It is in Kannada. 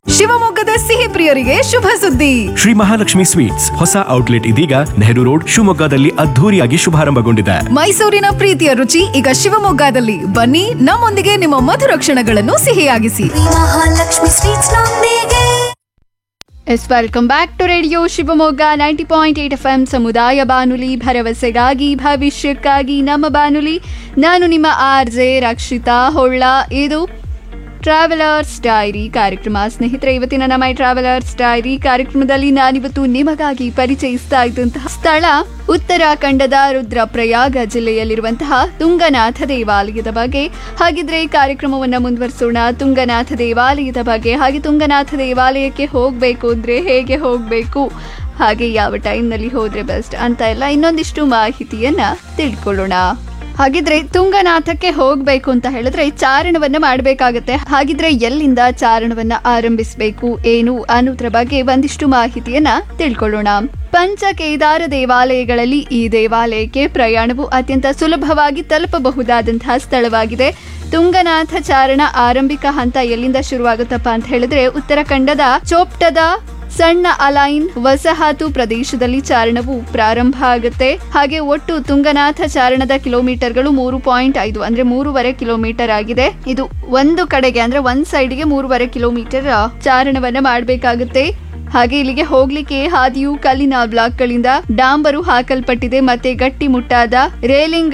ಶಿವಮೊಗ್ಗದ ಸಿಹಿ ಪ್ರಿಯರಿಗೆ ಶುಭ ಸುದ್ದಿ ಶ್ರೀ ಮಹಾಲಕ್ಷ್ಮಿ ಸ್ವೀಟ್ಸ್ ಹೊಸ ಔಟ್ಲೆಟ್ ಇದೀಗ ನೆಹರು ರೋಡ್ ಶಿವಮೊಗ್ಗದಲ್ಲಿ ಅದ್ಧೂರಿಯಾಗಿ ಶುಭಾರಂಭಗೊಂಡಿದೆ ಮೈಸೂರಿನ ಪ್ರೀತಿಯ ರುಚಿ ಈಗ ಶಿವಮೊಗ್ಗದಲ್ಲಿ ಬನ್ನಿ ನಮ್ಮೊಂದಿಗೆ ನಿಮ್ಮ ಮಧುರ ಕ್ಷಣಗಳನ್ನು ಸಿಹಿಯಾಗಿಸಿ ಮಹಾಲಕ್ಷ್ಮಿ ಸ್ವೀಟ್ಸ್ ನೊಂದಿಗೆ yes welcome back to radio Shivamogga ninety point eight F M ಸಮುದಾಯ ಬಾನುಲಿ ಭರವಸೆಗಾಗಿ ಭವಿಷ್ಯಕ್ಕಾಗಿ ನಮ್ಮ ಬಾನುಲಿ ನಾನು ನಿಮ್ಮ ಆರ್ ಜೆ ರಕ್ಷಿತಾ ಹೊಳ್ಳ ಇದು ಟ್ರಾವೆಲರ್ಸ್ ಡೈರಿ ಕಾರ್ಯಕ್ರಮ ಸ್ನೇಹಿತರೆ ಇವತ್ತಿನ ನಮ್ಮ ಈ ಟ್ರಾವೆಲರ್ಸ್ ಡೈರಿ ಕಾರ್ಯಕ್ರಮದಲ್ಲಿ ನಾನಿವತ್ತು ನಿಮಗಾಗಿ ಪರಿಚಯಿಸ್ತಾ ಇದ್ದಂತಹ ಸ್ಥಳ ಉತ್ತರಾಖಂಡದ ರುದ್ರಪ್ರಯಾಗ ಜಿಲ್ಲೆಯಲ್ಲಿರುವಂತಹ ತುಂಗನಾಥ ದೇವಾಲಯದ ಬಗ್ಗೆ ಹಾಗಿದ್ರೆ ಈ ಕಾರ್ಯಕ್ರಮವನ್ನ ಮುಂದುವರಿಸೋಣ ತುಂಗನಾಥ ದೇವಾಲಯದ ಬಗ್ಗೆ ಹಾಗೆ ತುಂಗನಾಥ ದೇವಾಲಯಕ್ಕೆ ಹೋಗಬೇಕು ಅಂದ್ರೆ ಹೇಗೆ ಹೋಗಬೇಕು ಹಾಗೆ ಯಾವ ಟೈಮ್ನಲ್ಲಿ ಹೋದ್ರೆ ಬೆಸ್ಟ್ ಅಂತ ಎಲ್ಲ ಇನ್ನೊಂದಿಷ್ಟು ಮಾಹಿತಿಯನ್ನ ತಿಳ್ಕೊಳ್ಳೋಣ ಹಾಗಿದ್ರೆ ತುಂಗನಾಥಕ್ಕೆ ಹೋಗ್ಬೇಕು ಅಂತ ಹೇಳಿದ್ರೆ ಚಾರಣವನ್ನ ಮಾಡಬೇಕಾಗತ್ತೆ ಹಾಗಿದ್ರೆ ಎಲ್ಲಿಂದ ಚಾರಣವನ್ನ ಆರಂಭಿಸಬೇಕು ಏನು ಅನ್ನೋದ್ರ ಬಗ್ಗೆ ಒಂದಿಷ್ಟು ಮಾಹಿತಿಯನ್ನ ತಿಳ್ಕೊಳ್ಳೋಣ ಪಂಚ ಕೇದಾರ ದೇವಾಲಯಗಳಲ್ಲಿ ಈ ದೇವಾಲಯಕ್ಕೆ ಪ್ರಯಾಣವು ಅತ್ಯಂತ ಸುಲಭವಾಗಿ ತಲುಪಬಹುದಾದಂತಹ ಸ್ಥಳವಾಗಿದೆ ತುಂಗನಾಥ ಚಾರಣ ಆರಂಭಿಕ ಹಂತ ಎಲ್ಲಿಂದ ಶುರುವಾಗುತ್ತಪ್ಪ ಅಂತ ಹೇಳಿದ್ರೆ ಉತ್ತರಾಖಂಡದ ಚೋಪ್ಟದ ಸಣ್ಣ ಅಲೈನ್ ವಸಾಹತು ಪ್ರದೇಶದಲ್ಲಿ ಚಾರಣವು ಪ್ರಾರಂಭ ಆಗುತ್ತೆ ಹಾಗೆ ಒಟ್ಟು ತುಂಗನಾಥ ಚಾರಣದ ಕಿಲೋಮೀಟರ್ಗಳು ಮೂರು ಪಾಯಿಂಟ್ ಐದು ಅಂದ್ರೆ ಮೂರುವರೆ ಕಿಲೋಮೀಟರ್ ಆಗಿದೆ ಇದು ಒಂದು ಕಡೆಗೆ ಅಂದ್ರೆ ಒಂದ್ ಸೈಡ್ಗೆ ಮೂರುವರೆ ಕಿಲೋಮೀಟರ್ ಚಾರಣವನ್ನ ಮಾಡಬೇಕಾಗುತ್ತೆ ಹಾಗೆ ಇಲ್ಲಿಗೆ ಹೋಗ್ಲಿಕ್ಕೆ ಹಾದಿಯು ಕಲ್ಲಿನ ಬ್ಲಾಕ್ಗಳಿಂದ ಡಾಂಬರು ಹಾಕಲ್ಪಟ್ಟಿದೆ ಮತ್ತೆ ಗಟ್ಟಿಮುಟ್ಟಾದ ರೇಲಿಂಗ್